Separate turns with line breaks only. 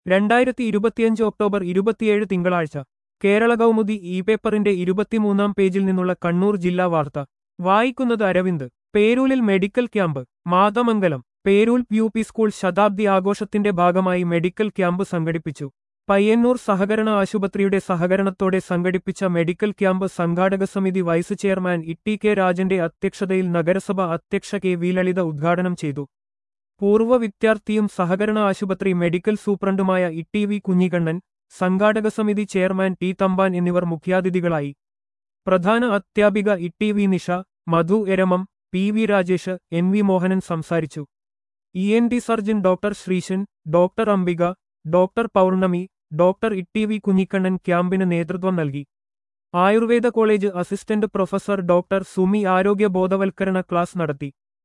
രണ്ടായിരത്തി ഇരുപത്തിയഞ്ച് ഒക്ടോബർ ഇരുപത്തിയേഴ് തിങ്കളാഴ്ച കേരള കൗമുദി ഇ പേപ്പറിന്റെ ഇരുപത്തിമൂന്നാം പേജിൽ നിന്നുള്ള കണ്ണൂർ ജില്ലാ വാർത്ത വായിക്കുന്നത് അരവിന്ദ് പേരൂലിൽ medical camp Mathamangalam Perool U P school ശതാബ്ദി ആഘോഷത്തിന്റെ ഭാഗമായി മെഡിക്കൽ ക്യാമ്പ് സംഘടിപ്പിച്ചു പയ്യന്നൂർ സഹകരണ ആശുപത്രിയുടെ സഹകരണത്തോടെ സംഘടിപ്പിച്ച മെഡിക്കൽ ക്യാമ്പ് സംഘാടക സമിതി വൈസ് ചെയർമാൻ ഇ കെ രാജന്റെ അധ്യക്ഷതയിൽ നഗരസഭ അധ്യക്ഷ കെ വി ലളിത ഉദ്ഘാടനം ചെയ്തു പൂർവ്വ വിദ്യാർത്ഥിയും സഹകരണ ആശുപത്രി മെഡിക്കൽ സൂപ്രണ്ടുമായ ഇ വി കുഞ്ഞിക്കണ്ണൻ സംഘാടക സമിതി ചെയർമാൻ ടി തമ്പാൻ എന്നിവർ മുഖ്യാതിഥികളായി പ്രധാന അധ്യാപിക E V Nisha Madhu Eramam P V Rajesh N V Mohanan സംസാരിച്ചു E N T surgeon doctor Sreesan doctor Ambika doctor Pournami doctor E V Kunhikannan ക്യാമ്പിന് നേതൃത്വം നൽകി Ayurveda college assistant professor doctor Sumi ആരോഗ്യ ബോധവൽക്കരണ ക്ലാസ് നടത്തി